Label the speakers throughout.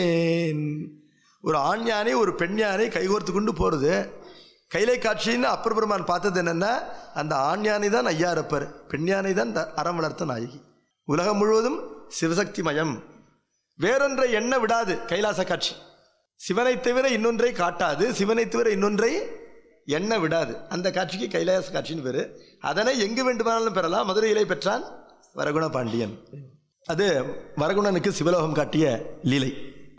Speaker 1: ஒரு ஆண் யானை ஒரு பெண் யானை கைகோர்த்து கொண்டு போகிறது கைலை காட்சின்னு அப்பர் பெருமான் பார்த்தது என்னென்னா அந்த ஆண் யானை தான் ஐயாரப்பர் பெண் யானை தான் த- அறம் வளர்த்த நாயகி உலகம் முழுவதும் சிவசக்தி மயம் வேறொன்றை எண்ண விடாது கைலாச காட்சி சிவனை தவிர இன்னொன்றை காட்டாது சிவனை தவிர இன்னொன்றை எண்ண விடாது அந்த காட்சிக்கு கைலாச காட்சின்னு பேர் அதனை எங்கு வேண்டுமானாலும் பெறலாம் மதுரையிலே பெற்றான் வரகுண பாண்டியன் அது வரகுணனுக்கு சிவலோகம் காட்டிய லீலை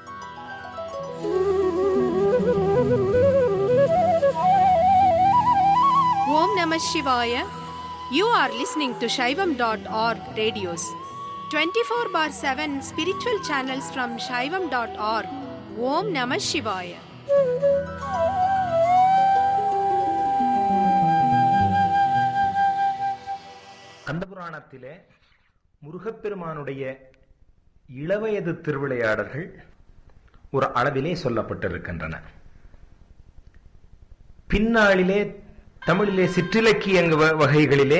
Speaker 2: Om Namah Shivaya. You are listening to Shaivam.org radios. 24 bar 7 spiritual channels from Shaivam.org. Om Namah Shivaya.
Speaker 3: கந்தபுராணத்திலே முருகப்பெருமானுடைய இளவயது திருவிளையாடல்கள் ஒரு அளவிலே சொல்லப்பட்டிருக்கின்றன பின்னாளிலே தமிழிலே சிற்றிலக்கியங்க வ- வகைகளிலே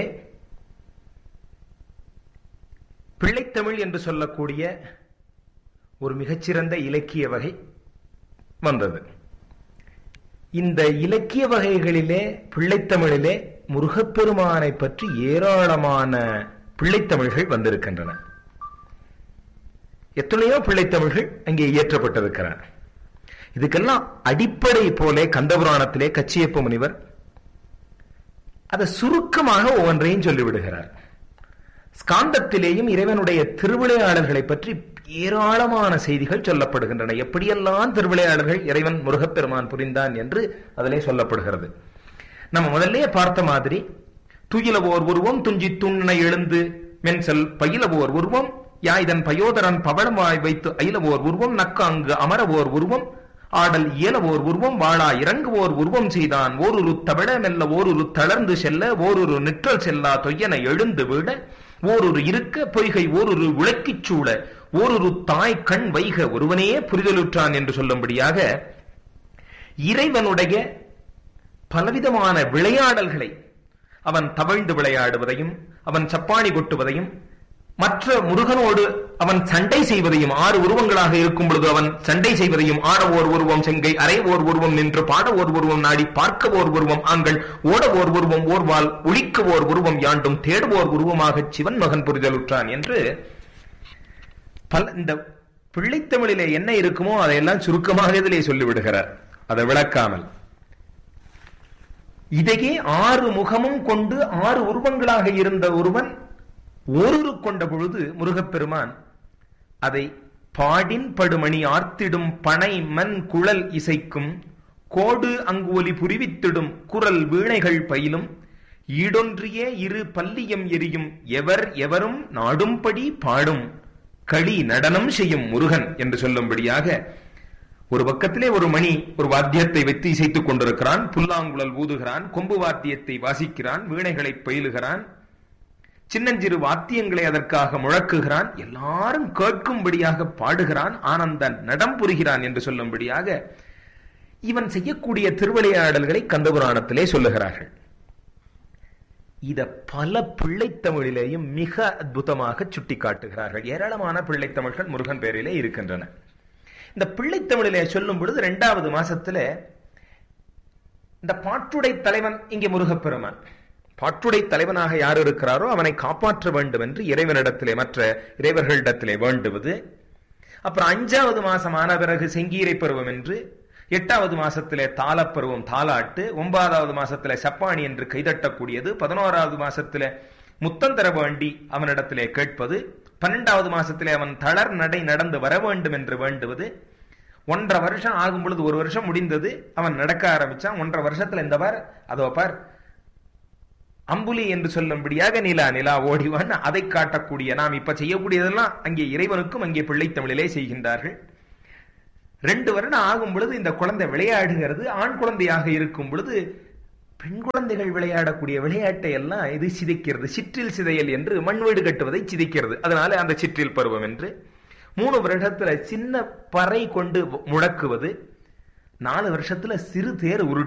Speaker 3: பிள்ளைத்தமிழ் என்று சொல்லக்கூடிய ஒரு மிகச்சிறந்த இலக்கிய வகை வந்தது இந்த இலக்கிய வகைகளிலே பிள்ளைத்தமிழிலே முருகப்பெருமானை பற்றி ஏராளமான பிள்ளைத்தமிழ்கள் வந்திருக்கின்றன எத்தனையோ பிள்ளைத்தமிழ்கள் அங்கே இயற்றப்பட்டிருக்கிறார் இதுக்கெல்லாம் அடிப்படை போலே கந்தபுராணத்திலே கச்சியப்ப முனிவர் அதை சுருக்கமாக ஒவ்வொன்றையும் சொல்லிவிடுகிறார் ஸ்காந்தத்திலேயும் இறைவனுடைய திருவிளையாடல்களை பற்றி ஏராளமான செய்திகள் சொல்லப்படுகின்றன எப்படியெல்லாம் திருவிளையாடல்கள் இறைவன் முருகப்பெருமான் புரிந்தான் என்று அதிலே சொல்லப்படுகிறது நம்ம முதல்ல பார்த்த மாதிரி துயிலவோர் உருவம் துஞ்சி துண்ணை எழுந்து மென்சல் பயிலவோர் உருவம் யாய்தன் பயோதரன் பவளமாய் வைத்து அயிலவோர் உருவம் நக்காங்கு அமரவோர் உருவம் ஆடல் இயலவோர் உருவம் வாழா இறங்குவோர் உருவம் செய்தான் ஓரொரு தவிட மெல்ல ஓரொரு தளர்ந்து செல்ல ஓரொரு நிற்றல் செல்லா தொய்யன எழுந்து விட ஓரொரு இருக்க பொய்கை ஓரொரு விளக்கிச் சூழ ஓரொரு தாய் கண் வைக ஒருவனே புரிதலுற்றான் என்று சொல்லும்படியாக இறைவனுடைய பலவிதமான விளையாடல்களை அவன் தவழ்ந்து விளையாடுவதையும் அவன் சப்பாணி கொட்டுவதையும் மற்ற முருகனோடு அவன் சண்டை செய்வதையும் ஆறு உருவங்களாக இருக்கும் பொழுது அவன் சண்டை செய்வதையும் ஆட ஓர் உருவம் செங்கை அரை ஓர் உருவம் நின்று பாட ஓர் உருவம் நாடி பார்க்க ஓர் உருவம் ஆண்கள் ஓட ஓர் உருவம் ஓர்வால் ஒழிக்க ஓர் உருவம் யாண்டும் தேடுவோர் உருவமாக சிவன் மகன் புரிதலுற்றான் என்று பல இந்த பிள்ளைத்தமிழிலே என்ன இருக்குமோ அதையெல்லாம் சுருக்கமாக இதிலே சொல்லிவிடுகிறார் அதை விளக்காமல் இதையே ஆறு முகமும் கொண்டு ஆறு உருவங்களாக இருந்த ஒருவன் ஓருரு கொண்ட பொழுது முருகப்பெருமான் அதை பாடின் படுமணி ஆர்த்திடும் பனை மண் குழல் இசைக்கும் கோடு அங்கு ஒலி புரிவித்திடும் குரல் வீணைகள் பயிலும் ஈடொன்றியே இரு பல்லியம் எரியும் எவர் எவரும் நாடும்படி பாடும் களி நடனம் செய்யும் முருகன் என்று சொல்லும்படியாக ஒரு பக்கத்திலே ஒரு மணி ஒரு வாத்தியத்தை வைத்து இசைத்துக் கொண்டிருக்கிறான் புல்லாங்குழல் ஊதுகிறான் கொம்பு வாத்தியத்தை வாசிக்கிறான் வீணைகளை பயிலுகிறான் சின்னஞ்சிறு வாத்தியங்களை அதற்காக முழக்குகிறான் எல்லாரும் கேட்கும்படியாக பாடுகிறான் ஆனந்த நடம் புரிகிறான் என்று சொல்லும்படியாக இவன் செய்யக்கூடிய திருவிளையாடல்களை கந்தபுராணத்திலே சொல்லுகிறார்கள் இத பல பிள்ளைத்தமிழிலேயும் மிக அற்புதமாக சுட்டிக்காட்டுகிறார்கள் ஏராளமான பிள்ளைத்தமிழ்கள் முருகன் பேரிலே இருக்கின்றன இந்த பிள்ளைத்தமிழிலே சொல்லும் பொழுது இரண்டாவது மாசத்துல இந்த பாட்டுடை தலைவன் இங்கே முருகப்பெருமான் பாட்டுடை தலைவனாக யார் இருக்கிறாரோ அவனை காப்பாற்ற வேண்டும் என்று இறைவனிடத்திலே மற்ற இறைவர்களிடத்திலே வேண்டுவது அப்புறம் அஞ்சாவது மாசம் ஆன பிறகு செங்கீரை பருவம் என்று எட்டாவது மாசத்திலே தாளப்பருவம் தாலாட்டு ஒன்பதாவது மாசத்திலே சப்பாணி என்று கைதட்டக்கூடியது பதினோராவது மாசத்திலே முத்தந்தர வேண்டி அவனிடத்திலே கேட்பது பன்னெண்டாவது மாசத்திலே அவன் தளர் நடை நடந்து வர வேண்டும் என்று வேண்டுவது ஒன்றரை வருஷம் ஆகும் பொழுது ஒரு வருஷம் முடிந்தது அவன் நடக்க ஆரம்பிச்சான் ஒன்றரை வருஷத்துல இந்த பார் அதோ பார் அம்புலி என்று சொல்லும்படியாக நிலா நிலா ஓடிவான் அதை காட்டக்கூடிய நாம் இப்ப செய்யக்கூடியதெல்லாம் அங்கே இறைவனுக்கும் அங்கே பிள்ளைத்தமிழிலே செய்கின்றார்கள் ரெண்டு வருடம் ஆகும் பொழுது இந்த குழந்தை விளையாடுகிறது ஆண் குழந்தையாக இருக்கும் பொழுது பெண் குழந்தைகள் விளையாடக்கூடிய விளையாட்டை எல்லாம் இது சிதைக்கிறது சிற்றில் சிதையல் என்று மண் வீடு கட்டுவதை சிதைக்கிறது அதனால அந்த சிற்றில் பருவம் என்று மூணு வருடத்துல சின்ன பறை கொண்டு முழக்குவது நாலு வருஷத்துல சிறு தேர் உருட்டு